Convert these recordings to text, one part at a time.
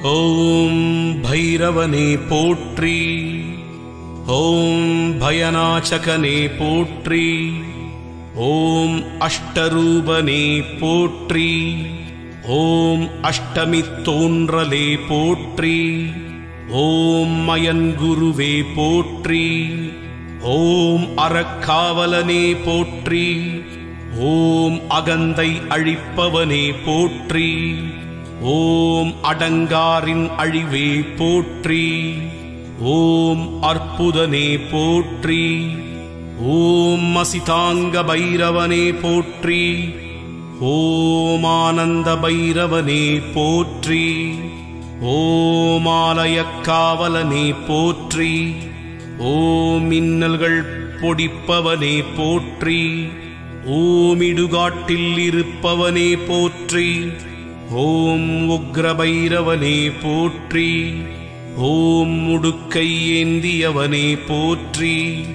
ஓம் பைரவனே போற்றி ஓம் பயநாசகனே போற்றி ஓம் அஷ்டரூபனே போற்றி ஓம் அஷ்டமி தோன்றலே போற்றி ஓம் மயன்குருவே போற்றி ஓம் அறக்காவலனே போற்றி ஓம் அகந்தை அழிப்பவனே போற்றி ஓம் அடங்காரின் அழிவே போற்றி ஓம் அற்புதனே போற்றி ஓம் மசிதாங்க பைரவனே போற்றி ஓம் ஆனந்த பைரவனே போற்றி ஓம் ஆலயக்காவலனே போற்றி ஓம் மின்னல்கள் பொடிப்பவனே போற்றி ஓம் இடுகாட்டில் இருப்பவனே போற்றி ஓம் உக்ரபைரவனே போற்றி ஓம் முடுக்கை ஏந்தியவனே போற்றி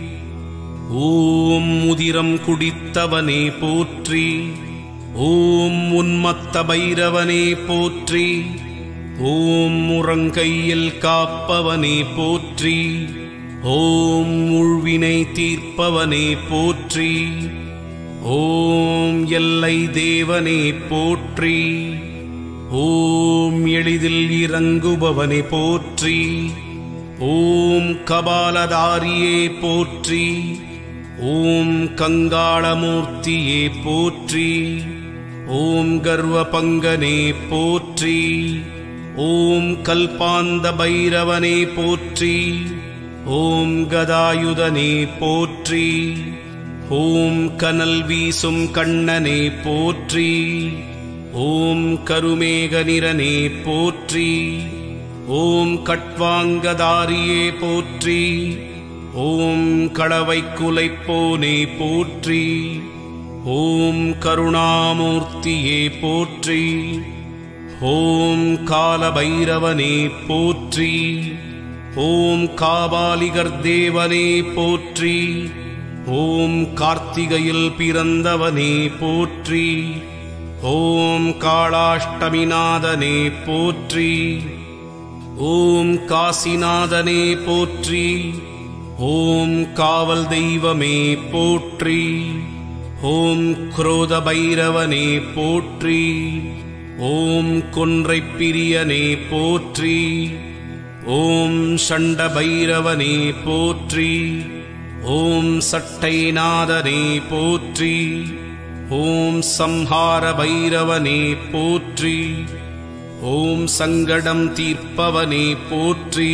ஓம் முதிரம் குடித்தவனே போற்றி ஓம் உன்மத்த பைரவனே போற்றி ஓம் முரங்கையில் காப்பவனே போற்றி ஓம் உள்வினை தீர்ப்பவனே போற்றி ஓம் எல்லை தேவனே போற்றி ஓம் எளிதில் இறங்குபவனே போற்றி ஓம் கபாலதாரியே போற்றி ஓம் கங்காளமூர்த்தியே போற்றி ஓம் கர்வ பங்கனே போற்றி ஓம் கல்பாந்த பைரவனே போற்றி ஓம் கதாயுதனே போற்றி ஓம் கனல் வீசும் கண்ணனே போற்றி ஓம் கருமேகநிறனே போற்றி ஓம் கட்வாங்கதாரியே போற்றி ஓம் களவை குலைப்போனே போற்றி ஓம் கருணாமூர்த்தியே போற்றி ஓம் காலபைரவனே போற்றி ஓம் காபாலிகர் தேவனே போற்றி ஓம் கார்த்திகையில் பிறந்தவனே போற்றி ஓம் காளாஷ்டமிநாதனே போற்றி ஓம் காசிநாதனே போற்றி ஓம் காவல் தெய்வமே போற்றி ஓம் குரோத பைரவனே போற்றி ஓம் கொன்றை பிரியனே போற்றி ஓம் சண்ட பைரவனே போற்றி ஓம் சட்டைநாதனே போற்றி ஓம் சம்ஹார பைரவனே போற்றி ஓம் சங்கடம் தீர்ப்பவனே போற்றி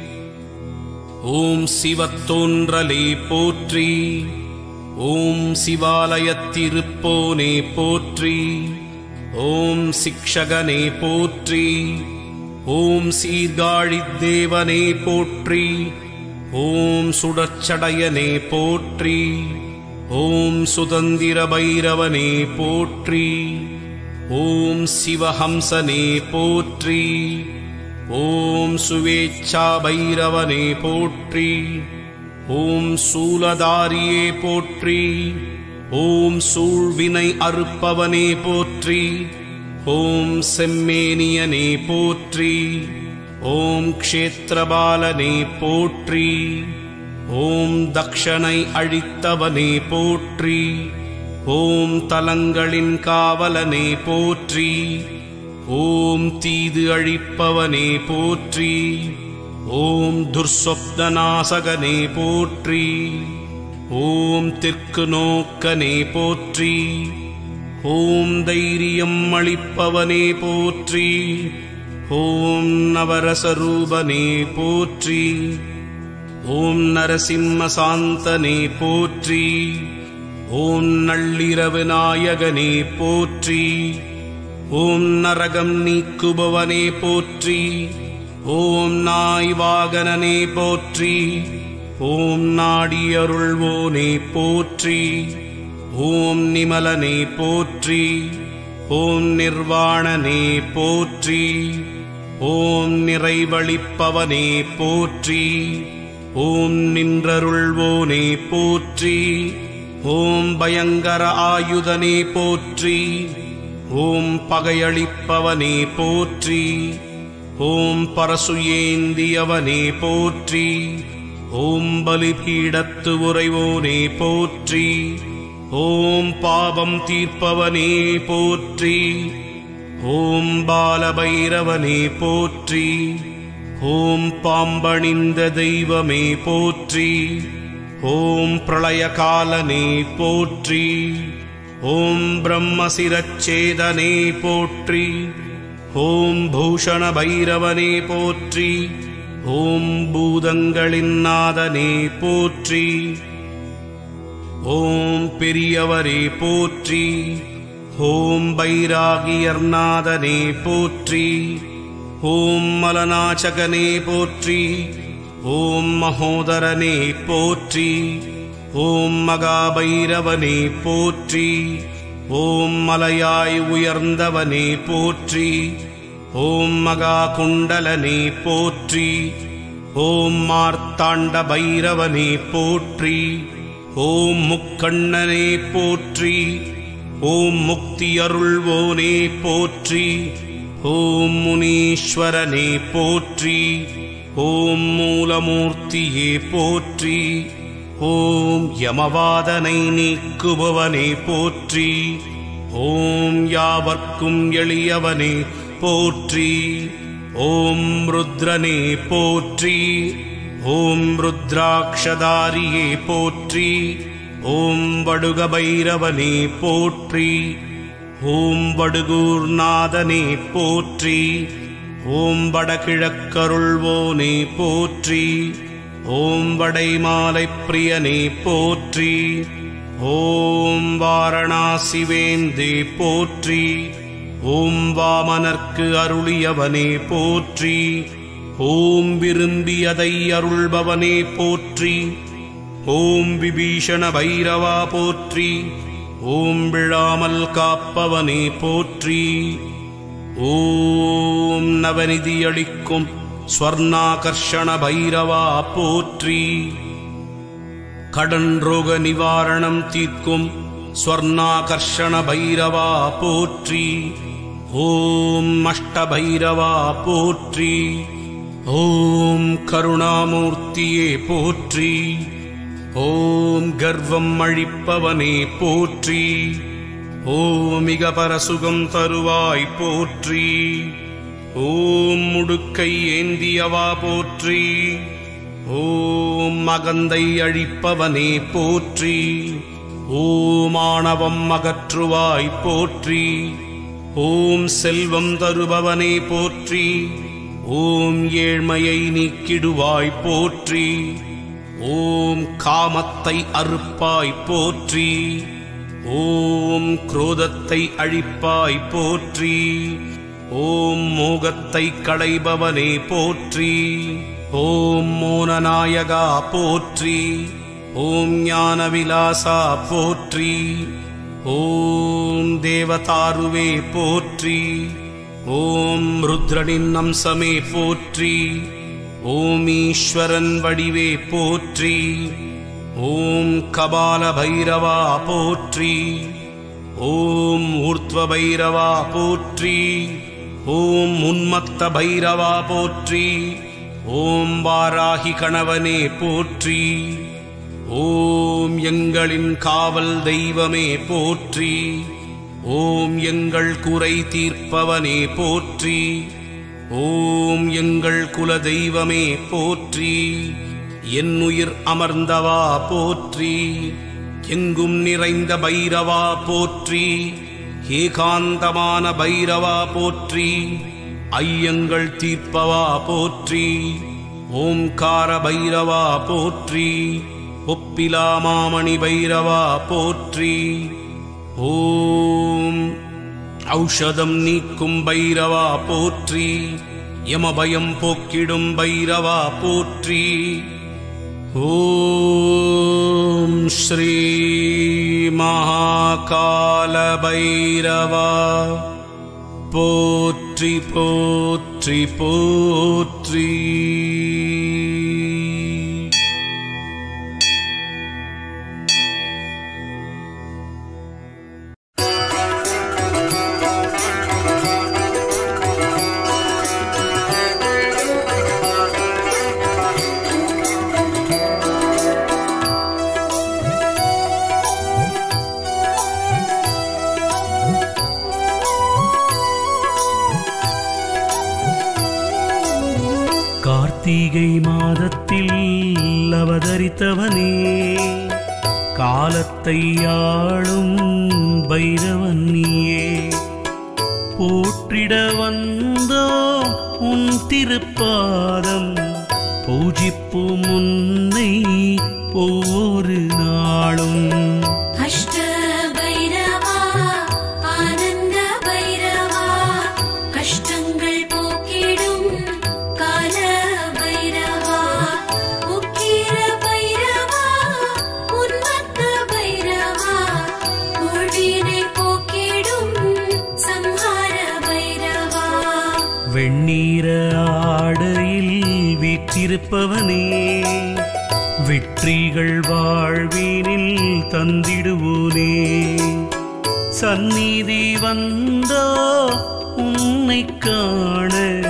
ஓம் சிவத்தோன்றலே போற்றி ஓம் சிவாலயத்திருப்போனே போற்றி ஓம் சிக்ஷகனே போற்றி ஓம் சீர்காழித் தேவனே போற்றி ஓம் சுடச்சடையனே போற்றி ஓம் சுதந்திர பைரவனே போற்றி ஓம் சிவஹம்சனே போற்றி ஓம் சுவேச்சா பைரவனே போற்றி ஓம் சூலதாரியே போற்றி ஓம் சூழ்வினை அறுப்பவனே போற்றி ஓம் செம்மேனியனே போற்றி ஓம் க்ஷேத்திரபாலனே போற்றி ஓம் தக்ஷனை அழித்தவனே போற்றி ஓம் தலங்களின் காவலனே போற்றி ஓம் தீது அழிப்பவனே போற்றி ஓம் துர்ஸ்வப்னநாசகனே போற்றி ஓம் தெற்கு நோக்கனே போற்றி ஓம் தைரியம் அளிப்பவனே போற்றி ஓம் நவரசரூபனே போற்றி ஓம் நரசிம்ம சாந்தனே போற்றி ஓம் நள்ளிரவு நாயகனே போற்றி ஓம் நரகம் நீக்குபவனே போற்றி ஓம் நாய் வாகனனே போற்றி ஓம் நாடியருள்வோனே போற்றி ஓம் நிமலனே போற்றி ஓம் நிர்வாணனே போற்றி ஓம் நிறைவழிப்பவனே போற்றி ஓம் நின்றருள்வோனே போற்றி ஓம் பயங்கர ஆயுதனே போற்றி ஓம் பகையளிப்பவனே போற்றி ஓம் பரசுயேந்தியவனே போற்றி ஓம் பலிபீடத்து உறைவோனே போற்றி ஓம் பாவம் தீர்ப்பவனே போற்றி ஓம் பாலபைரவனே போற்றி ஓம் பாம்பணிந்த தெய்வமே போற்றி ஓம் பிரளயகாலனே போற்றி ஓம் பிரம்மசிரச்சேதனே போற்றி ஓம் பூஷண பைரவனே போற்றி ஓம் பூதங்களின் நாதனே போற்றி ஓம் பெரியவரே போற்றி ஓம் பைராகியர்நாதனே போற்றி ஓம் மலநாச்சகனே போற்றி ஓம் மகோதரனே போற்றி ஓம் மகாபைரவனே போற்றி ஓம் மலையாய் உயர்ந்தவனே போற்றி ஓம் மகா குண்டலனே போற்றி ஓம் மார்த்தாண்ட பைரவனே போற்றி ஓம் முக்கண்ணனே போற்றி ஓம் முக்தி அருள்வோனே போற்றி ஓம் முனீஸ்வரனே போற்றி ஓம் மூலமூர்த்தியே போற்றி ஓம் யமவாதனை நீக்குபவனே போற்றி ஓம் யாவர்க்கும் எளியவனே போற்றி ஓம் ருத்ரனே போற்றி ஓம் ருத்ராட்சதாரியே போற்றி ஓம் வடுக பைரவனே போற்றி ஓம் வடுகூர்நாதனே போற்றி ஓம் வடகிழக்கருள்வோனே போற்றி ஓம் வடைமாலை பிரியனே போற்றி ஓம் வாரணாசி வேந்தே போற்றி ஓம் வாமனர்க்கு அருளியவனே போற்றி ஓம் விரும்பியதை அருள்பவனே போற்றி ஓம் விபீஷண பைரவா போற்றி ஓம் விழாமல் காப்பவனே போற்றி ஓம் நவநிதி அளிக்கும் ஸ்வர்ணாகர்ஷண பைரவா போற்றி கடன் ரோக நிவாரணம் தீர்க்கும் ஸ்வர்ணாகர்ஷண பைரவா போற்றி ஓம் அஷ்ட பைரவா போற்றி ஓம் கருணாமூர்த்தியே போற்றி ஓம் கர்வம் அழிப்பவனே போற்றி ஓம் மிக பரசுகம் தருவாய் போற்றி ஓம் முடுக்கை ஏந்தியவா போற்றி ஓம் மகந்தை அழிப்பவனே போற்றி ஓம் ஆணவம் அகற்றுவாய் போற்றி ஓம் செல்வம் தருபவனே போற்றி ஓம் ஏழ்மையை நீக்கிடுவாய் போற்றி ஓம் காமத்தை அறுப்பாய் போற்றி ஓம் குரோதத்தை அழிப்பாய் போற்றி ஓம் மோகத்தை களைபவனே போற்றி ஓம் மோனநாயகா போற்றி ஓம் ஞானவிலாசா போற்றி ஓம் தேவதாருவே போற்றி ஓம் ருத்ரனின் அம்சமே போற்றி ஓம் ஈஸ்வரன் வடிவே போற்றி ஓம் கபால பைரவா போற்றி ஓம் ஊர்த்வ பைரவா போற்றி ஓம் உன்மத்த பைரவா போற்றி ஓம் வாராகி கணவனே போற்றி ஓம் எங்களின் காவல் தெய்வமே போற்றி ஓம் எங்கள் குறை தீர்ப்பவனே போற்றி ஓம் எங்கள் குல தெய்வமே போற்றி என் உயிர் அமர்ந்தவா போற்றி எங்கும் நிறைந்த பைரவா போற்றி ஏகாந்தமான பைரவா போற்றி ஐயங்கள் தீர்ப்பவா போற்றி ஓம்கார பைரவா போற்றி ஒப்பிலா மாமணி பைரவா போற்றி ஓம் ஔஷதம் நீக்கும் பைரவா போற்றி யமபயம் போக்கிடும் பைரவா போற்றி ஓம் ஸ்ரீ மகாகால பைரவா போற்றி போற்றி போற்றி கார்த்திகை மாதத்தில் அவதரித்தவனே காலத்தை ஆளும் பைரவன் நீயே போற்றிட வந்தோம் உன் திருப்பாதம் பூஜிப்பு முன்னை ஒவ்வொரு நாளும் அஷ்ட பைரவா ஆனந்த பைரவா கஷ்டங்கள் போக்கிடும் கால பைரவா உக்கிர பைரவா உன்மத்த பைரவா ஊழினை போக்கிடும் சம்ஹார பைரவா வெண்ணீர ஆடையில் வீற்றிருப்பவனே வெற்றிகள் வாழ்வினில் தந்திடுவோனே சந்நிதி வந்தோ உன்னை காண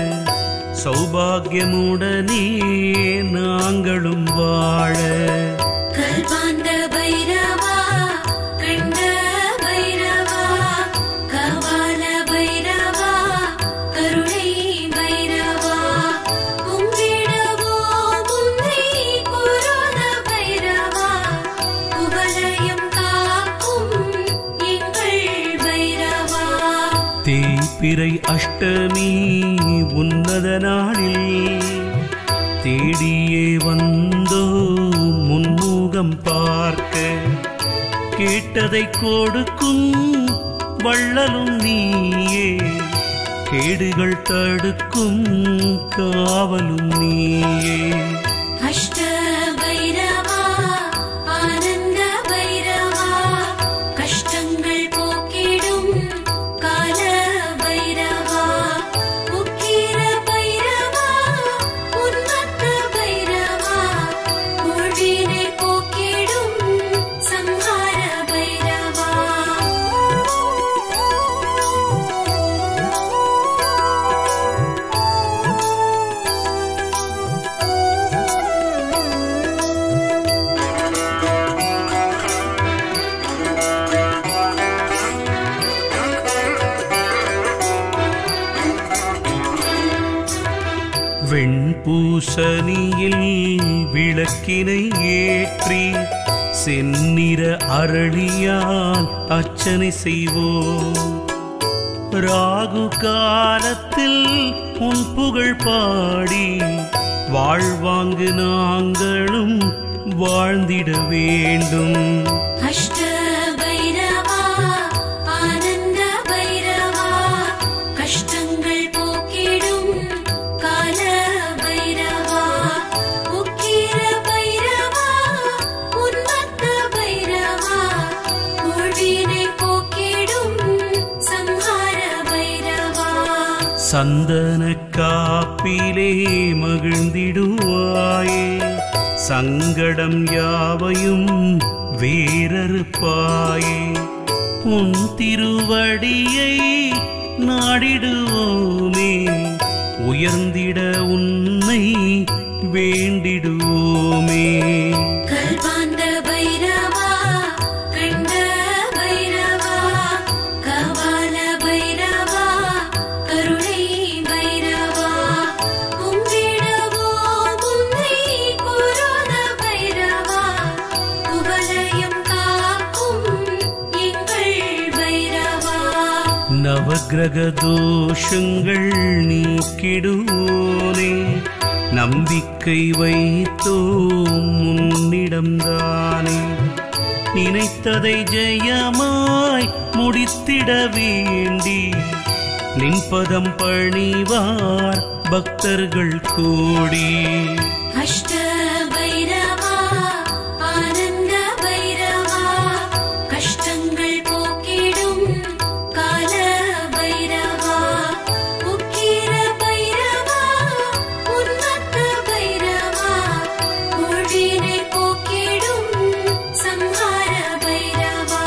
சௌபாகியமுடனே நாங்களும் வாழ கல்பாந்த பைரவா கண்ட பைரவா கபால பைரவா கருணை பைரவா கும்பிடவோ முந்தை குரோத பைரவா குவலயம் காக்கும் எங்கள் பைரவா தேய்பிறை அஷ்டமி உன்னத நாளில் தேடியே வந்தோ முன்முகம் பார்க்க கேட்டதை கொடுக்கும் வள்ளலும் நீயே கேடுகள் தடுக்கும் காவலும் நீயே அஷ்ட பைரவா ஆனந்த பைரவா கஷ்டங்கள் போக்கிடும் கால பைரவா உக்கிர பைரவா உன்மத்த பைரவா ஊழினை போக்கிடும் சம்ஹார பைரவா வெண்பூசணியில் விளக்கினை ஏற்றி செந்நிற அரளியால் அர்ச்சனை செய்வோம் ராகு காலத்தில் உன் புகழ் பாடி வாழ்வாங்கு நாங்களும் வாழ்ந்திட வேண்டும் அஷ்ட பைரவா ஆனந்த பைரவா கஷ்டங்கள் போக்கிடும் கால பைரவா உக்கிர பைரவா உன்மத்த பைரவா ஊழினை போக்கிடும் சம்ஹார பைரவா சந்தன காப்பிலே மகிழ்ந்திடுவாயே சங்கடம் யாவையும் வேறறுப்பாயே உன் திருவடியை நாடிடுவோமே உயர்ந்திட உன்னை வேண்டிடுவோமே கல்பாந்த பைரவா கண்ட பைரவா கபால பைரவா கருணை பைரவா கும்பிடவோ முந்தை குரோத பைரவா குவலயம் காக்கும் எங்கள் பைரவா நவக்கிரக தோஷங்கள் நீக்கிடுவோனே நம்பிக்கை வைத்தோம் முன்னிடம்தானே நினைத்ததை ஜெயமாய் முடித்திட வேண்டி நின்பதம் பணிவார் பக்தர்கள் கோடி அஷ்ட பைரவா ஆனந்த பைரவா கஷ்டங்கள் போக்கிடும் கால பைரவா உக்கிர பைரவா உன்மத்த பைரவா ஊழினை போக்கிடும் சம்ஹார பைரவா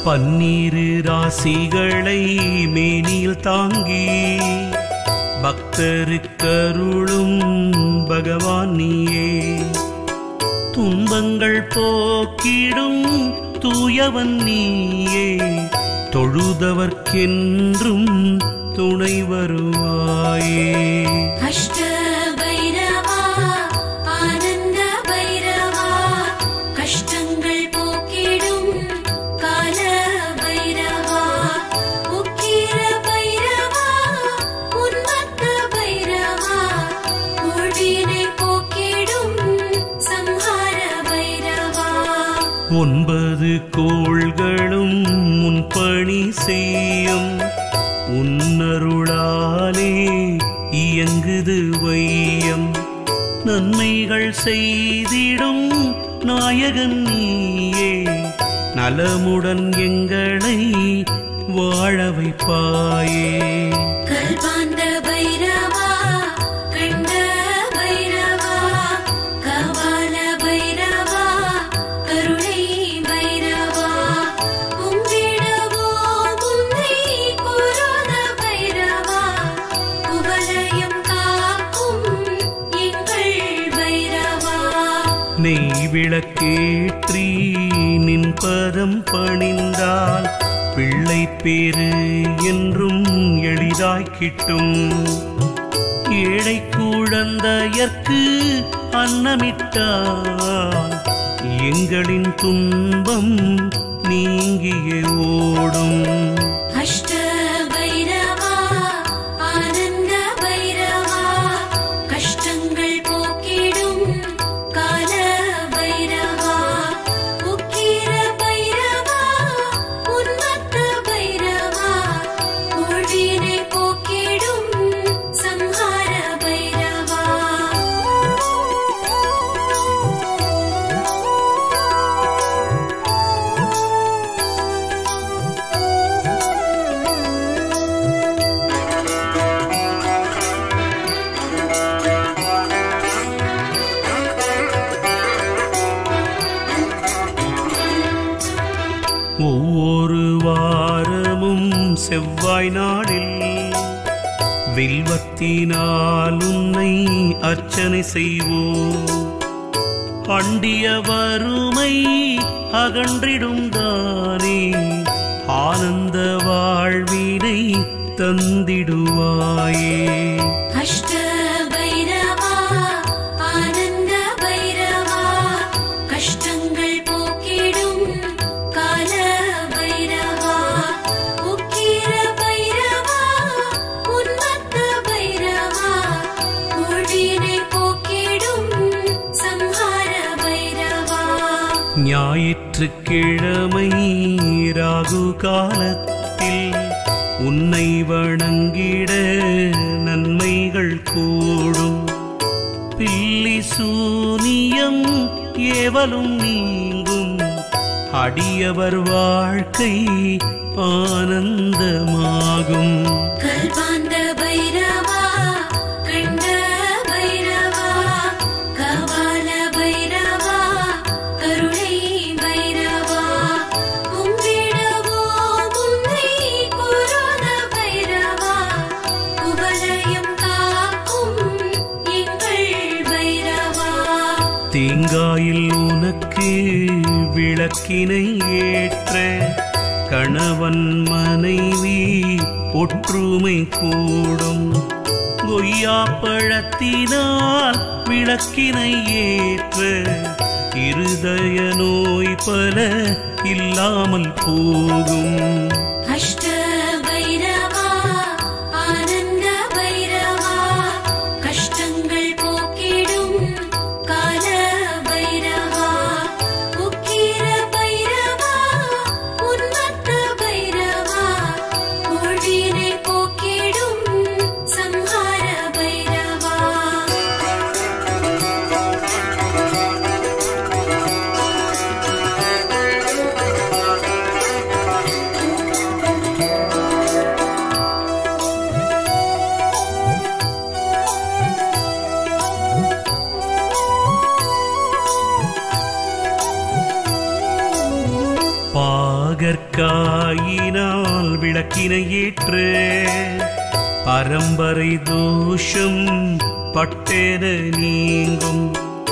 பன்னீரு ராசிகளை மேனியில் தாங்கி பக்தருக்கருளும் பகவான் நீயே துன்பங்கள் போக்கிடும் தூயவன் நீயே தொழுதவர்க்கென்றும் துணை வருவாயே அஷ்ட பைரவா ஆனந்த பைரவா கஷ்டங்கள் போக்கிடும் கால பைரவா உக்கிர பைரவா உன்மத்த பைரவா ஊழினை போக்கிடும் சம்ஹார பைரவா ஒன்பது கோள்களும் உன் பணி செய்யும் உன்னருளாலே இயங்குது வையம் நன்மைகள் செய்திடும் நாயகன் நீயே நலமுடன் எங்களை வாழ வைப்பாயே கல்பாந்த பைரவா கண்ட பைரவா கபால பைரவா கருணை பைரவா கும்பிடவோ உன்னை குரோத பைரவா குவலயம் காக்கும் எங்கள் பைரவா நெய் விளக்கேற்றி நின் பதம் பணிந்தால் பிள்ளை பேரு என்றும் எளிதாய் கிட்டும் ஏழை குழந்தையர்க்கு அன்னமிட்டால் எங்களின் துன்பம் நீங்கிய ஓடும் அஷ்ட பைரவா ஆனந்த பைரவா கஷ்டங்கள் போக்கிடும் கால பைரவா உக்கிர பைரவா உன்மத்த பைரவா ஊழினை போக்கிடும் சம்ஹார பைரவா ஒவ்வொரு வாரமும் செவ்வாய் நாளில் வில்வத்தினால் உன்னை அர்ச்சனை செய்வோம் அண்டிய வறுமை அகன்றிடும் தானே ஆனந்த வாழ்வினை தந்திடுவாயே அஷ்ட பைரவா ஆனந்த பைரவா கஷ்டங்கள் போக்கிடும் கால பைரவா உக்கிர பைரவா உன்மத்த பைரவா ஊழினை போக்கிடும் சம்ஹார பைரவா ஞாயிற்றுக்கிழமை ராகு காலத்தில் உன்னை வணங்கிட நன்மைகள் கூடும் பில்லி சூனியம் ஏவலும் நீங்கும் அடியவர் வாழ்க்கை ஆனந்தமாகும் கல்பாந்த பைரவா கண்ட பைரவா கபால பைரவா கருணை பைரவா கும்பிடவோ உன்னை குரோத பைரவா குவலயம் காக்கும் எங்கள் பைரவா தேங்காயில் உனக்கு விளக்கினை ஏற்ற கணவன் மனைவி ஒற்றுமை கூடும் கொய்யா பழத்தினால் விளக்கினை ஏற்ற இருதய நோய் பல இல்லாமல் போகும் அஷ்ட பைரவா ஆனந்த பைரவா கஷ்டங்கள் போக்கிடும் கால பைரவா உக்கிர பைரவா உன்மத்த பைரவா ஊழினை போக்கிடும் சம்ஹார பைரவா ஆ அகற்காயினால் விளக்கினை ஏற்று பரம்பரை தோஷம் பட்டேன நீங்கும்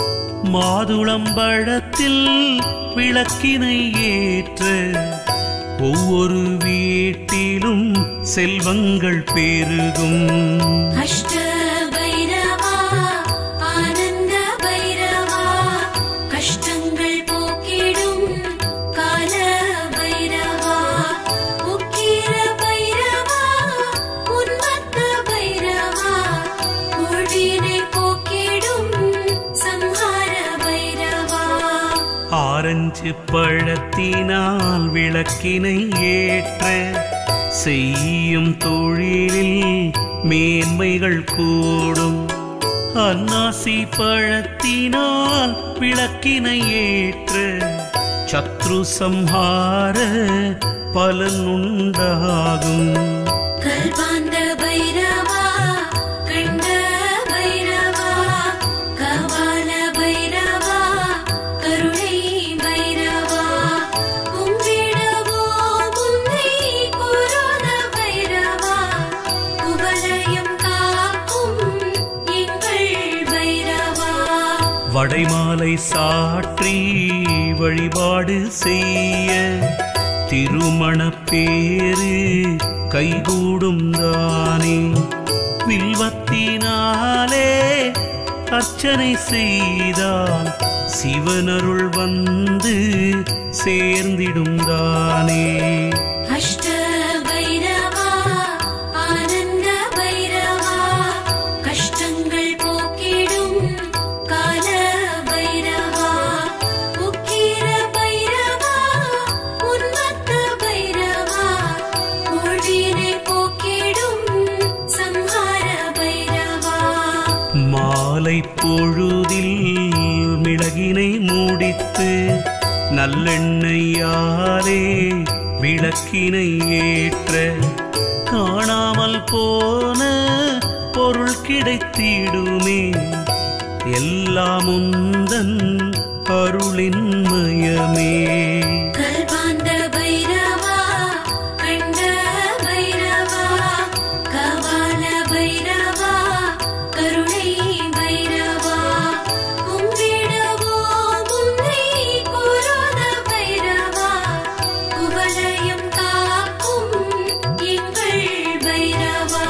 மாதுளம்பழத்தில் விளக்கினை ஏற்ற ஒவ்வொரு வீட்டிலும் செல்வங்கள் பெருகும் அஷ்ட பைரவா ஆனந்த பைரவா கஷ்டங்கள் போக்கிடும் கால பைரவா உக்கிர பைரவா உன்மத்த பைரவா ஊழினை போக்கிடும் சம்ஹார பைரவா ஆரஞ்சு பழத்தினால் விளக்கினை ஏற்ற செய்யும் தொழிலில் மேன்மைகள் கூடும் அன்னாசி பழத்தினால் விளக்கினை ஏற்ற சத்ரு சம்ஹார பலன் உண்டாகும் கல்பாந்த பைரவா கண்ட பைரவா கபால பைரவா கருணை பைரவா கும்பிடவோ முன்னை குரோத பைரவா குவலயம் காக்கும் எங்கள் பைரவா வடைமாலை சாற்றி வழிபாடு செய்ய திருமண பேரு கைகூடும் தானே வில்வத்தினாலே அர்ச்சனை செய்தால் சிவனருள் வந்து சேர்ந்திடும் தானே அஷ்ட பைரவா ஆனந்த பைரவா கஷ்டங்கள் போக்கிடும் கால பைரவா உக்கிர பைரவா உன்மத்த பைரவா ஊழினை போக்கிடும் சம்ஹார பைரவா மாலை பொழுதில் மிளகினை மூடித்து நல்லெண்ணெய்யாலே விளக்கினை ஏற்ற காணாமல் போன பொருள் கிடைத்திடுமே எல்லாம் உந்தன் அருளின் மயமே கல்பாந்த பைரவா கண்ட பைரவா கபால பைரவா கருணை பைரவா கும்பிடவோ முன்னை குரோத பைரவா குவலயம் காக்கும் எங்கள் பைரவா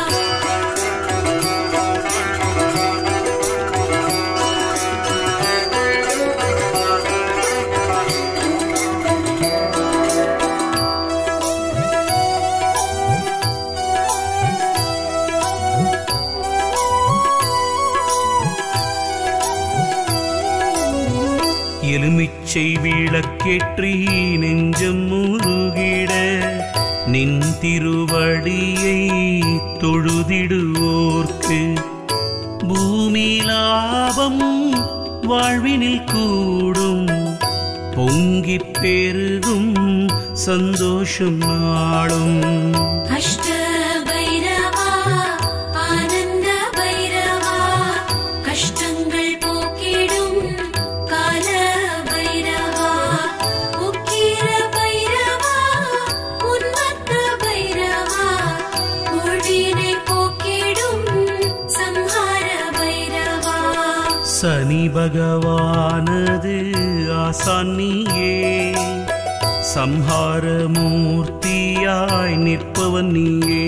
எலுமிச்சை விளக்கேற்றி நெஞ்சம் முருகிட நின் திருவடியை தொழுதிடுவோர்க்கு பூமி லாபம் வாழ்வினில் கூடும் பொங்கிப் பெருகும் சந்தோஷம் நாளும் அஷ்ட பைரவா ஆனந்த பைரவா கஷ்டங்கள் போக்கிடும் கால பைரவா உக்கிர பைரவா உன்மத்த பைரவா ஊழினை போக்கிடும் சம்ஹார பைரவா சனி பகவானது ஆசானியே சம்ஹார மூர்த்தியாய் நிற்பவன் நீயே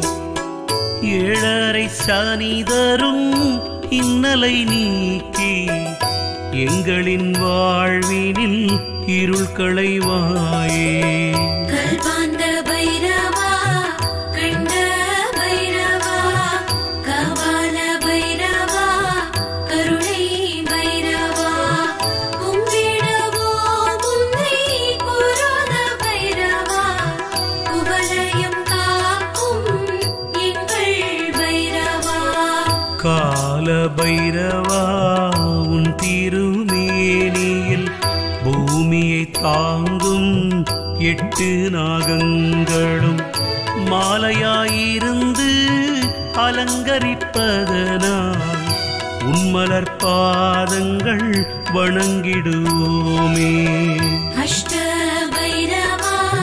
ஏழரை சனி தரும் இன்னலை நீக்கி எங்களின் வாழ்வினில் இருள் களைவாயே கல்பாந்த பைரவா கண்ட பைரவா கபால பைரவா கருணை பைரவா கும்பிடவோ முன்னை குரோத பைரவா குவலயம் காக்கும் எங்கள் பைரவா கால பைரவா உன் திருமேனியில் பூமியை தாங்கும் எட்டு நாகங்களும் மாலையாயிருந்து அலங்கரிப்பதனால் உன்மலர் பாதங்கள் வணங்கிடுவோமே அஷ்ட பைரவா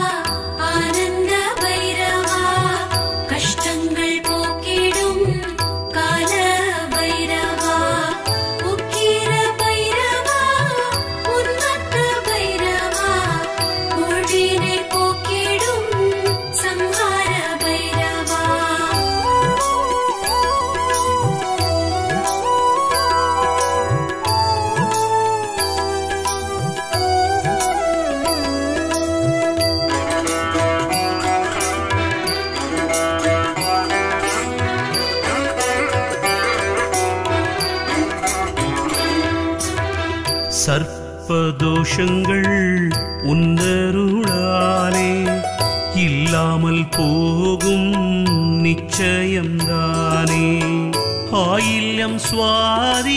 பாவதோஷங்கள் உன்னருளாலே இல்லாமல் போகும் நிச்சயம்தானே ஆயில்யம் சுவாதி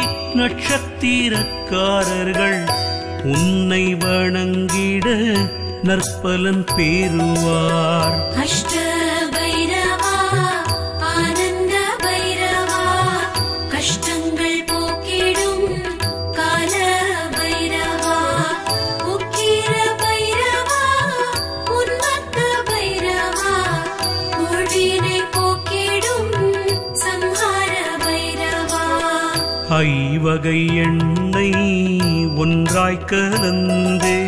நட்சத்திரக்காரர்கள் உன்னை வணங்கிட நற்பலன் பெறுவார் அஷ்ட பைரவா ஆனந்த பைரவா கஷ்டங்கள் போக்கிடும் கால பைரவா உக்கிர பைரவா உன்மத்த பைரவா ஊழினை போக்கிடும் சம்ஹார பைரவா ஐவகை எண்ணெய் ஒன்றாய் கலந்து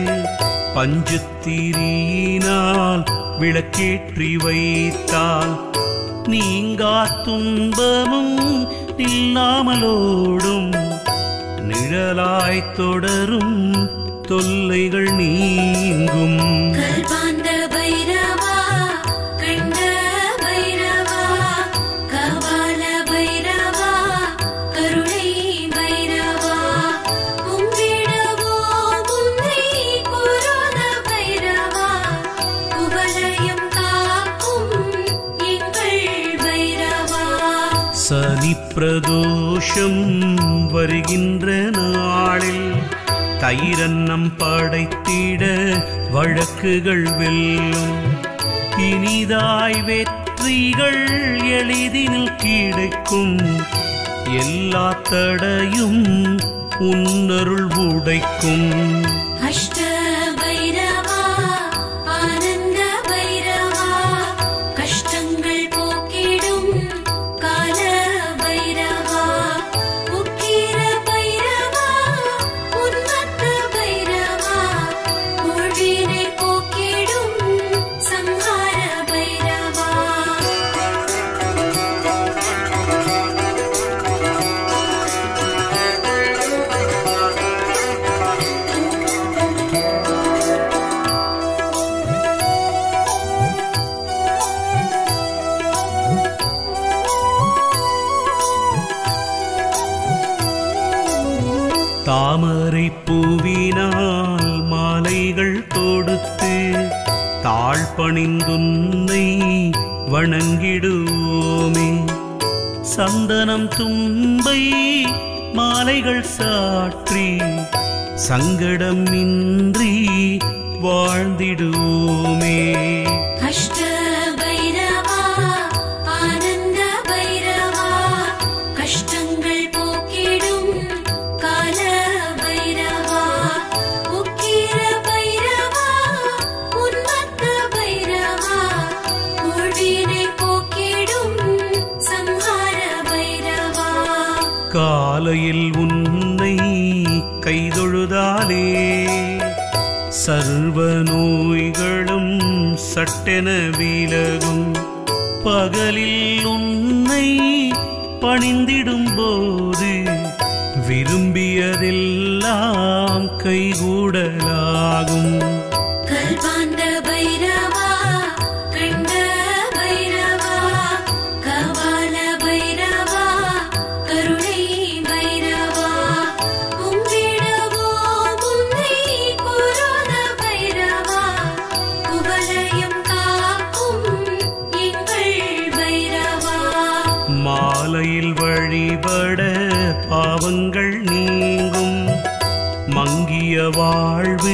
பஞ்சுத்திரியினால் விளக்கேற்றி வைத்தால் நீங்கா துன்பமும் இல்லாமலோடும் நிழலாய் தொடரும் தொல்லைகள் நீங்கும் கல்பாந்த பைரவா கண்ட பைரவா கபால பைரவா கருணை பைரவா கும்பிடவோ உன்னை குரோத பைரவா குவலயம் காக்கும் எங்கள் பைரவா சனி பிரதோஷம் வருகின்ற நாளில் தைரன்னம் படைத்திட வழக்குகள் வெல்லும் இனிதாய் வெற்றிகள் எளிதினில் கிடைக்கும் எல்லா தடையும் உன்னருள் உடைக்கும் அஷ்ட பைரவா ஆனந்த பைரவா கஷ்டங்கள் போக்கிடும் கால பைரவா உக்கிர பைரவா உன்மத்த பைரவா ஊழினை போக்கிடும் சம்ஹார பைரவா தாமரை பூவினால் மாலைகள் தொடுத்து தாழ் பணிந்துன்னை வணங்கிடுவோமே சந்தனம் தும்பை மாலைகள் சாற்றி சங்கடம் இன்றி வாழ்ந்திடுவோமே அஷ்ட பைரவா ஆனந்த பைரவா கஷ்டங்கள் போக்கிடும் கால பைரவா உக்கிர பைரவா உன்மத்த பைரவா ஊழினை போக்கிடும் சம்ஹார பைரவா காலையில் உன்னை கைதொழுதாலே சர்வ நோய்களும் சட்டென விலகும் பகலில் உன்னை பணிந்திடும் போது விரும்பியதெல்லாம் கைகூடலாகும் கல்பாந்த பைரவா கண்ட பைரவா கபால பைரவா கருணை பைரவா கும்பிடவோ உன்னை குரோத பைரவா குவலயம் காக்கும் எங்கள் பைரவா மாலையில் வழிபட பாவங்கள் நீங்கும் மங்கிய வாழ்வு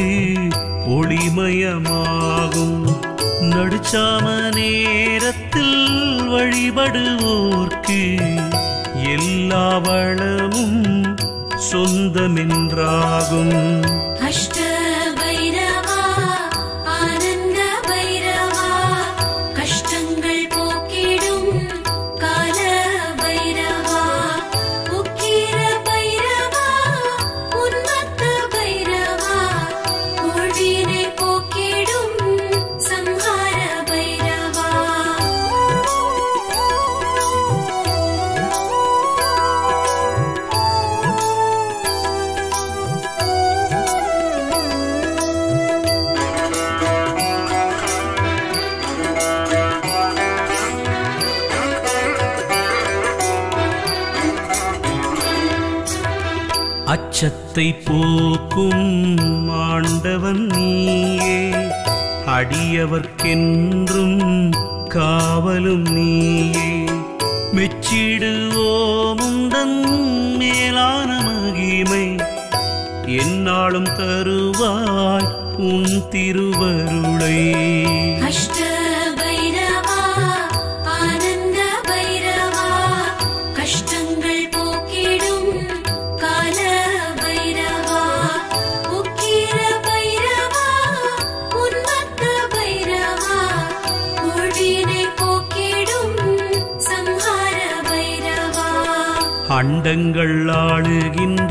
ஒளிமயமாகும் நடுச்சாம நேரத்தில் வழிபடுவோர்க்கு எல்லா வளமும் சொந்தமென்றாகும் அஷ்ட பைரவா ஆனந்த பைரவா கஷ்டங்கள் போக்கிடும் கால பைரவா உக்கிர பைரவா உன்மத்த பைரவா ஊழினை போக்கிடும் சம்ஹார பைரவா கஷ்டத்தை போக்கும் ஆண்டவன் நீயே அடியவர்க்கென்றும் காவலும் நீயே மெச்சிடுவோமுந்தன் மேலான மகிமை என்னாலும் தருவாய் உன் திருவருளை அஷ்ட பைரவா ஆனந்த பைரவா கஷ்டங்கள் போக்கிடும் கால பைரவா உக்கிர பைரவா உன்மத்த பைரவா ஊழினை போக்கிடும் சம்ஹார பைரவா அண்டங்கள் ஆளுகின்ற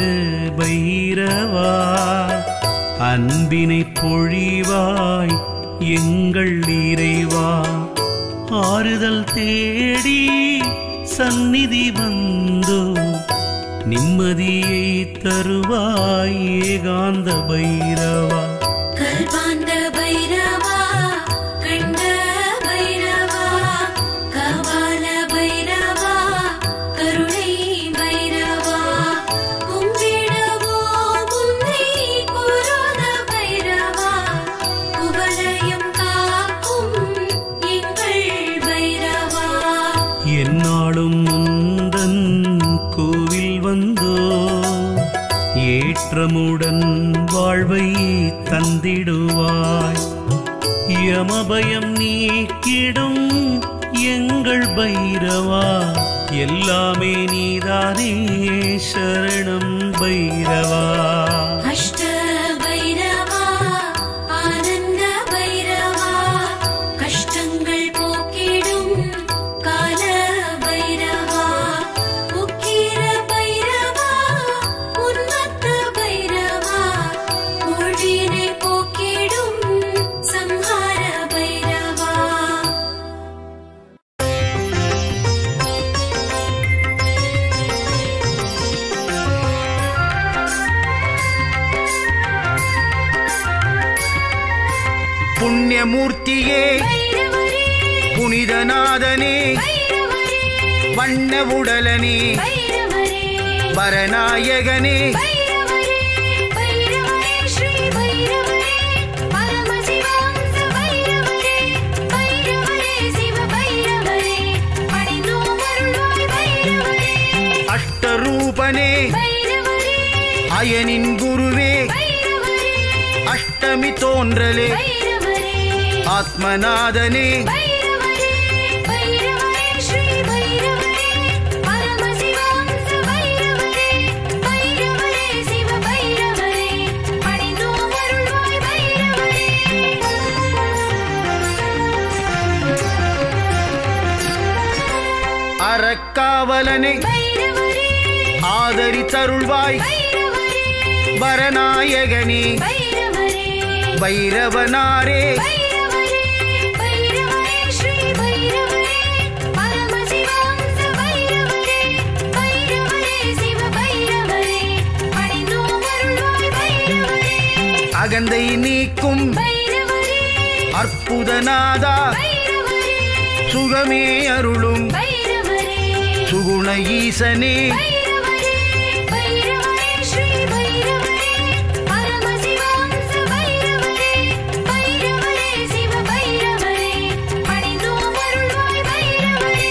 பைரவா அன்பினை பொழிவாய் எங்கள் இறைவா ஆறுதல் தேடி சந்நிதி வந்தோ நிம்மதியை தருவாய் ஏகாந்த பைரவா கல்பாந்த பைரவா கண்ட பைரவா கபால பைரவா கருணை பைரவா கும்பிடவோ முன்னை குரோத பைரவா குவலயம் காக்கும் எங்கள் பைரவா என்னாலும் முந்தன் கோவில் வந்தோ ஏற்றமுடன் வாழ்வை தந்திடுவாய் யமபயம் நீக்கிடும் எங்கள் பைரவா எல்லாமே நீதானே சரணம் பைரவா அஷ்ட பைரவா ஆனந்த பைரவா கஷ்டங்கள் போக்கிடும் கால பைரவா உக்கிர பைரவா உன்மத்த பைரவா ஊழினை போக்கிடும் சம்ஹார பைரவா புண்ணியமூர்த்தியே பைரவரே புனிதநாதனே பைரவரே வண்ண உடலனே பைரவரே வரநாயகனே பைரவரே பைரவரே ஸ்ரீ பைரவரே பரமசிவாம்ச பைரவரே பைரவரே சிவ பைரவரே பணிந்தோம் அருள்வாய் பைரவரே அஷ்டரூபனே பைரவரே அயனின் குருவே பைரவரே அஷ்டமி தோன்றலே பைரவரே ஆத்மநாதனே பைரவரே பைரவரே ஸ்ரீ பைரவரே பரமசிவாம்ச பைரவரே பைரவரே சிவ பைரவரே பணிந்தோம் அருள்வாய் பைரவரே அறக்காவலனே பைரவரே ஆதரித்தருள்வாய் பைரவரே வரநாயகனே பைரவரே பைரவனாரே பைரவரே பைரவரே ஸ்ரீ பைரவரே பரமசிவாம்ச பைரவரே பைரவரே சிவ பைரவரே பணிந்தோம் அருள்வாய் பைரவரே அகந்தை நீக்கும் பைரவரே அற்புதநாதா பைரவரே சுகமே அருளும் பைரவரே சுகுண ஈசனே பைரவரே பைரவரே ஸ்ரீ பைரவரே பரமசிவாம்ச பைரவரே பைரவரே சிவ பைரவரே பணிந்தோம் அருள்வாய் பைரவரே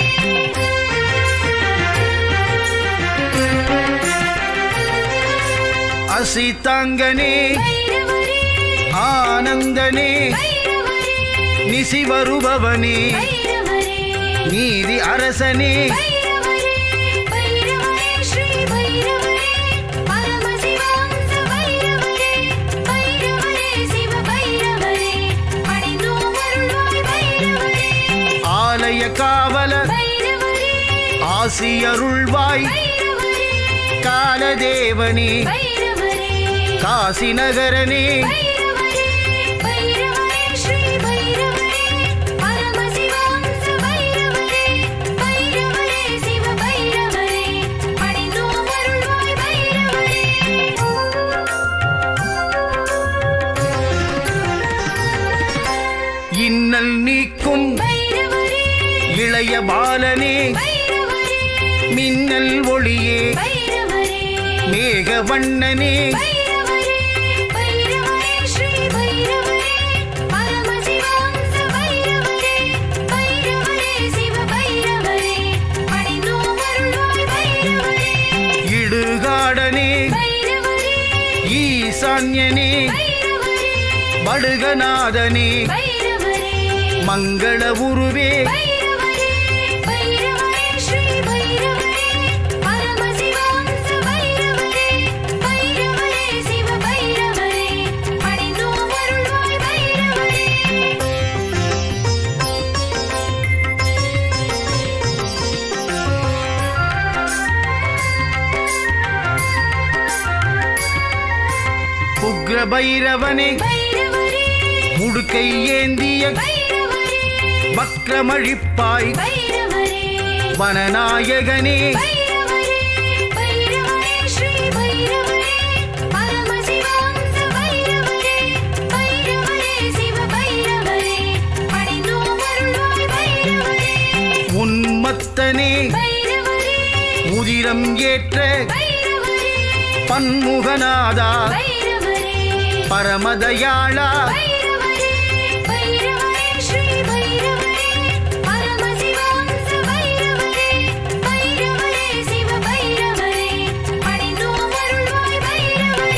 அசிதாங்கனே பைரவரே ஆனந்தனே பைரவரே நிசி வருபவனே பைரவரே நீதி அரசனே பைரவரே பைரவரே ஸ்ரீ பைரவரே பரமசிவாம்ச பைரவரே பைரவரே சிவ பைரவரே பணிந்தோம் அருள்வாய் பைரவரே ஆலய காவலர் பைரவரே ஆசியருள்வாய் பைரவரே காலதேவனே பைரவரே காசி நகரனே பைரவரே பைரவரே ஸ்ரீ பைரவரே பரமசிவாம்ச பைரவரே பைரவரே சிவ பைரவரே பணிந்தோம் அருள்வாய் பைரவரே இன்னல் நீக்கும் பைரவரே இளைய பாலனே பைரவரே மின்னல் ஒளியே பைரவரே மேகவண்ணனே பைரவரே பைரவரே ஸ்ரீ பைரவரே பரமசிவாம்ச பைரவரே பைரவரே சிவ பைரவரே பணிந்தோம் அருள்வாய் பைரவரே இடுகாடனே பைரவரே ஈசான்யனே பைரவரே படுகநாதனே பைரவரே மங்கள உருவே பைரவரே பைரவரே ஸ்ரீ பைரவரே பரமசிவாம்ச பைரவரே பைரவரே சிவ பைரவரே பணிந்தோம் அருள்வாய் பைரவரே உக்ர பைரவனே பைரவரே முடுக்கை ஏந்திய பைரவரே வக்ரமழிப்பாய் பைரவரே வனநாயகனே பைரவரே பைரவரே ஸ்ரீ பைரவரே பரமசிவாம்ச பைரவரே பைரவரே சிவ பைரவரே பணிந்தோம் அருள்வாய் பைரவரே உன்மத்தனே பைரவரே உதிரம் ஏற்ற பைரவரே பன்முகநாதா பைரவரே பரமதயாளா பைரவரே பைரவரே ஸ்ரீ பைரவரே பரமசிவாம்ச பைரவரே பைரவரே சிவ பைரவரே பணிந்தோம் அருள்வாய் பைரவரே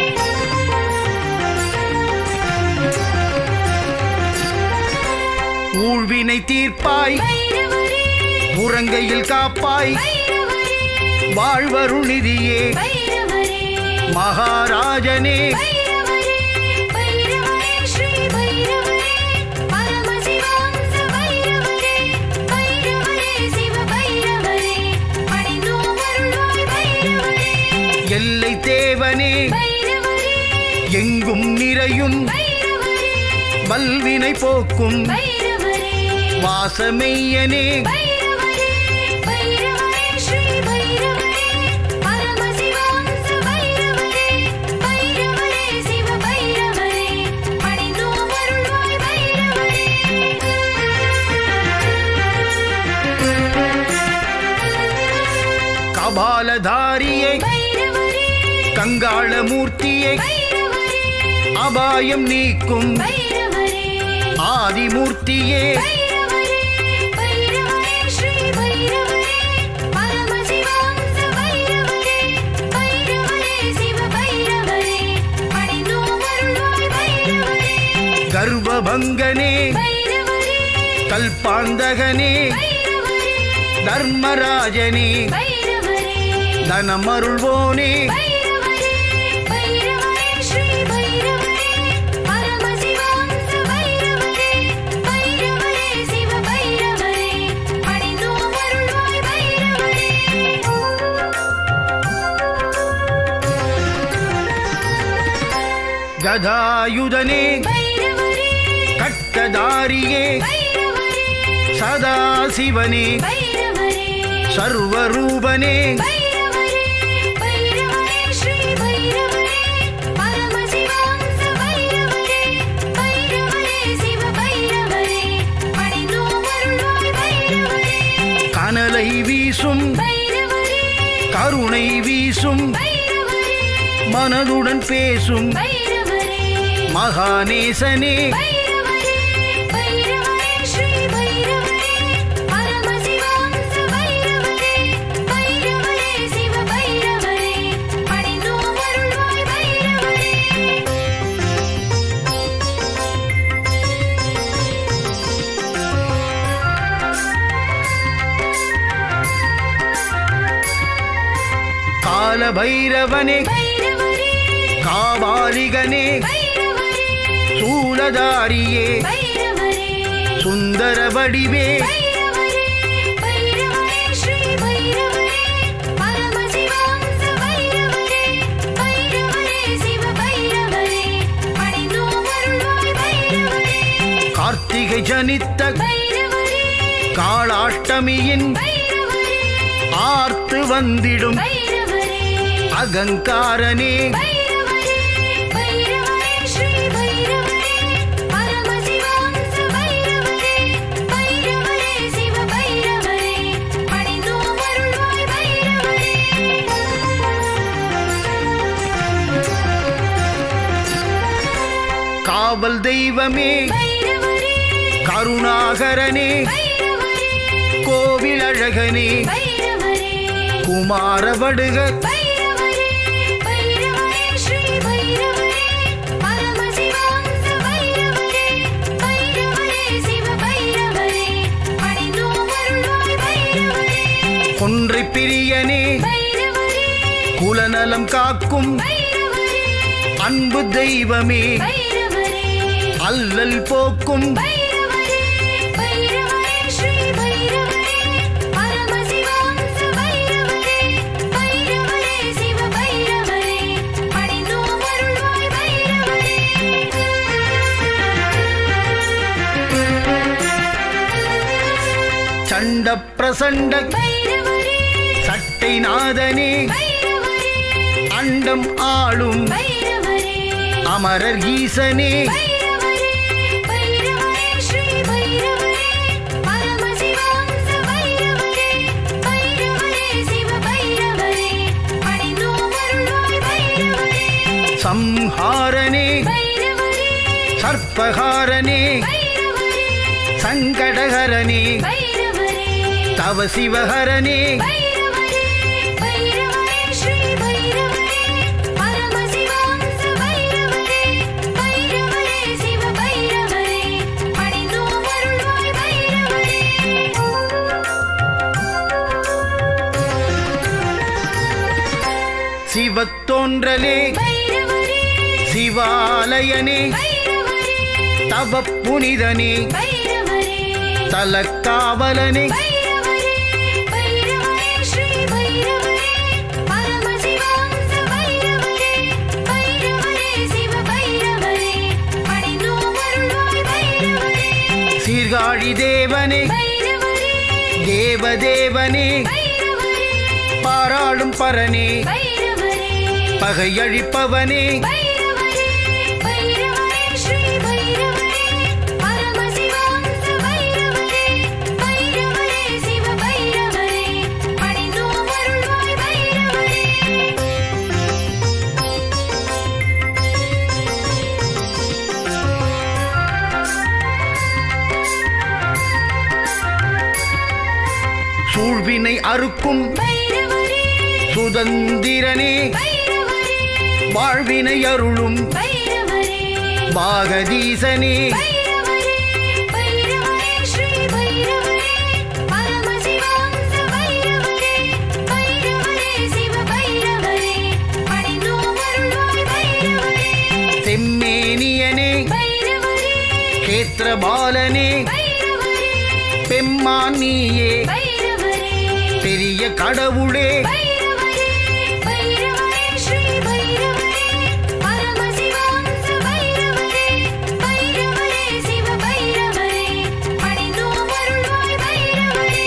ஊழ்வினை தீர்ப்பாய் பைரவரே உறங்கையில் காப்பாய் பைரவரே வாழ்வருநிதியே பைரவரே மகாராஜனே பைரவரே பைரவரே ஸ்ரீ பைரவரே பரமசிவாம்ச பைரவரே பைரவரே சிவ பைரவரே பணிந்தோம் அருள்வாய் பைரவரே எல்லை தேவனே பைரவரே எங்கும் நிறையும் பைரவரே வல்வினை போக்கும் பைரவரே வாசமெய்யனே பைரவரே பைரவரே ஸ்ரீ பைரவரே பரமசிவாம்ச பைரவரே பைரவரே சிவ பைரவரே பணிந்தோம் அருள்வாய் பைரவரே கபாலதாரியே பைரவரே கங்காளமூர்த்தியே பைரவரே அபாயம் நீக்கும் பைரவரே ஆதிமூர்த்தியே பைரவரே பைரவரே ஸ்ரீ பைரவரே பரமசிவாம்ச பைரவரே பைரவரே சிவ பைரவரே பணிந்தோம் அருள்வாய் பைரவரே கர்வபங்கனே பைரவரே கல்பாந்தகனே பைரவரே தர்மராஜனே பைரவரே தனமருள்வோனே பைரவரே பைரவரே ஸ்ரீ பைரவரே பரமசிவாம்ச பைரவரே பைரவரே சிவ பைரவரே பணிந்தோம் அருள்வாய் பைரவரே கதாயுதனே பைரவரே கட்டதாரியே பைரவரே சதாசிவனே பைரவரே சர்வரூபனே பைரவரே பைரவரே ஸ்ரீ பைரவரே பரமசிவாம்ச பைரவரே பைரவரே சிவ பைரவரே பணிந்தோம் அருள்வாய் பைரவரே கனலை வீசும் பைரவரே கருணை வீசும் பைரவரே மனதுடன் பேசும் பைரவரே மகாநேசனே பைரவரே பைரவரே ஸ்ரீ பைரவரே பரமசிவாம்ச பைரவரே பைரவரே சிவ பைரவரே பணிந்தோம் அருள்வாய் பைரவரே காலபைரவனே பைரவரே காபாலிகனே பைரவரே சூலதாரியே பைரவரே சுந்தர வடிவே பைரவரே பைரவரே ஸ்ரீ பைரவரே பரமசிவாம்ச பைரவரே பைரவரே சிவ பைரவரே பணிந்தோம் அருள்வாய் பைரவரே கார்த்திகை ஜனித்த பைரவரே காளாஷ்டமியின் பைரவரே ஆர்த்து வந்திடும் பைரவரே அகங்காரனே பைரவரே பைரவரே ஸ்ரீ பைரவரே பரமசிவாம்ச பைரவரே பைரவரே சிவ பைரவரே பணிந்தோம் அருள்வாய் பைரவரே காவல் தெய்வமே பைரவரே கருணாகரனே பைரவரே கோவில் அழகனே பைரவரே குமாரவடுக பைரவரே பைரவரே ஸ்ரீ பைரவரே பரமசிவாம்ச பைரவரே பைரவரே சிவ பைரவரே பணிந்தோம் அருள்வாய் பைரவரே கொன்றை பிரியனே பைரவரே குலநலம் காக்கும் பைரவரே அன்பு தெய்வமே பைரவரே அல்லல் போக்கும் பைரவரே பைரவரே ஸ்ரீ பைரவரே பரமசிவாம்ச பைரவரே பைரவரே சிவ பைரவரே பணிந்தோம் அருள்வாய் பைரவரே சண்ட பிரசண்ட பைரவரே சட்டை நாதனே பைரவரே அண்டம் ஆளும் பைரவரே அமரர் ஈசனே பைரவரே பைரவரே ஸ்ரீ பைரவரே பரமசிவாம்ச பைரவரே பைரவரே சிவ பைரவரே பணிந்தோம் அருள்வாய் பைரவரே சம்ஹாரனே பைரவரே சர்ப்பகாரனே பைரவரே சங்கடகரனே பைரவரே தவ சிவஹரனே பைரவரே பைரவரே ஸ்ரீ பைரவரே பரமசிவாம்ச பைரவரே பைரவரே சிவ பைரவரே பணிந்தோம் அருள்வாய் பைரவரே சிவத்தோன்றலே பைரவரே சிவாலயனே பைரவரே தவ புனிதனே பைரவரே தலக்காவலனே பைரவரே பைரவரே ஸ்ரீ பைரவரே பரமசிவாம்ச பைரவரே பைரவரே சிவ பைரவரே பணிந்தோம் அருள்வாய் பைரவரே சீர்காழி தேவனே பைரவரே தேவதேவனே பைரவரே பாராளும் பரனே பைரவரே பகையழிப்பவனே பைரவரே பைரவரே ஸ்ரீ பைரவரே பரமசிவாம்ச பைரவரே பைரவரே சிவ பைரவரே பணிந்தோம் அருள்வாய் பைரவரே சூழ்வினை அறுக்கும் பைரவரே சுதந்திரனே பைரவரே வாழ்வினை அருளும் பைரவரே பாகதீசனே பைரவரே பைரவரே ஸ்ரீ பைரவரே பரமசிவாம்ச பைரவரே பைரவரே சிவ பைரவரே பணிந்தோம் அருள்வாய் பைரவரே செம்மேனியனே பைரவரே கேத்திரபாலனே பைரவரே பெம்மான் நீயே பைரவரே பெரிய கடவுளே பைரவரே பைரவரே ஸ்ரீ பைரவரே பரமசிவாம்ச பைரவரே பைரவரே சிவ பைரவரே பணிந்தோம் அருள்வாய் பைரவரே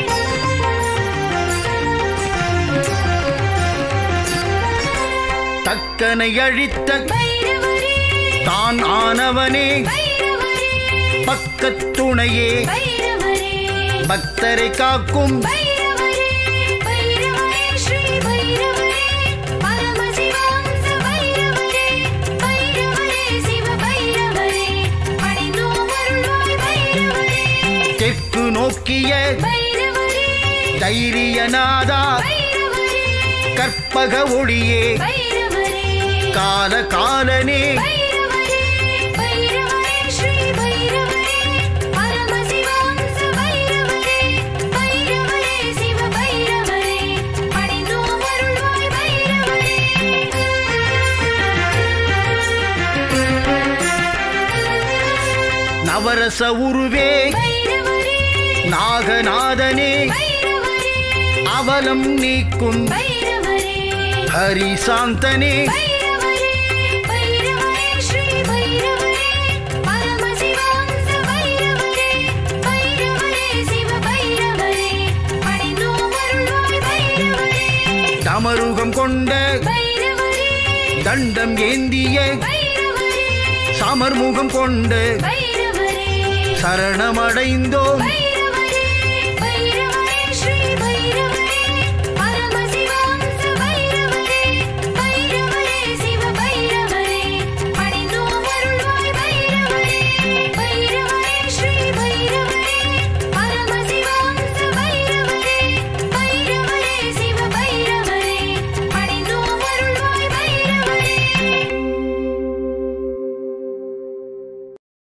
தக்கனை அழித்த பைரவரே தான் ஆனவனே பைரவரே பக்கத்துணையே பைரவரே பக்தரை காக்கும் பைரவரே பைரவரே ஸ்ரீ பைரவரே பரமசிவாம்ச பைரவரே பைரவரே சிவ பைரவரே பணிந்தோம் அருள்வாய் பைரவரே தெற்கு நோக்கிய பைரவரே தைரியநாதா பைரவரே கற்பக ஒளியே பைரவரே கால காலனே பைரவரே பைரவரே ஸ்ரீ பைரவரே பரமசிவாம்ச பைரவரே பைரவரே சிவ பைரவரே பணிந்தோம் அருள்வாய் பைரவரே நவரச உருவே பைரவரே நாகநாதனே பைரவரே அவலம் நீக்கும் பைரவரே ஹரிசாந்தனே பைரவரே பைரவரே ஸ்ரீ பைரவரே பரமசிவாம்ச பைரவரே பைரவரே சிவ பைரவரே பணிந்தோம் அருள்வாய் பைரவரே தமருகம் கொண்ட பைரவரே தண்டம் ஏந்திய பைரவரே சமர்முகம் கொண்டு பைரவரே சரணமடைந்தோம் பைரவரே